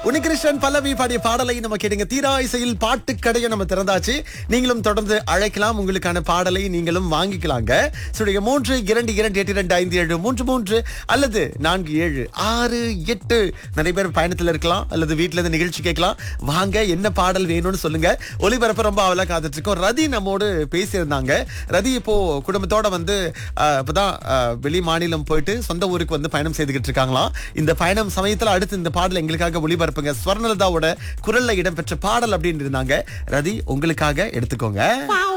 உனிகிருஷ்ணன் பல்லவி பாடிய பாடலை நம்ம கேட்டுங்க தீரா இசையில் பாட்டு கடையை நம்ம திறந்தாச்சு நீங்களும் தொடர்ந்து அழைக்கலாம் உங்களுக்கான பாடலை நீங்களும் வாங்கிக்கலாங்க சுடைய மூன்று இரண்டு இரண்டு எட்டு இரண்டு ஐந்து ஏழு மூன்று மூன்று அல்லது நான்கு ஏழு ஆறு எட்டு நிறைய பேர் பயணத்துல இருக்கலாம் அல்லது வீட்டுல இருந்து நிகழ்ச்சி கேட்கலாம் வாங்க என்ன பாடல் வேணும்னு சொல்லுங்க ஒளிபரப்பு ரொம்ப அவலா காத்துட்டு இருக்கோம் ரதி நம்மோடு பேசியிருந்தாங்க ரதி இப்போ குடும்பத்தோட வந்து அஹ், இப்பதான் அஹ், வெளி மாநிலம் போயிட்டு சொந்த ஊருக்கு வந்து பயணம் செய்துகிட்டு இருக்காங்களாம் இந்த பயணம் சமயத்துல அடுத்து இந்த பாடல் எங்களுக்காக ஒளிபரப்புங்க ஸ்வர்ணலதாவோட குரல்ல இடம்பெற்ற பாடல் அப்படின்னு இருந்தாங்க ரதி உங்களுக்காக எடுத்துக்கோங்க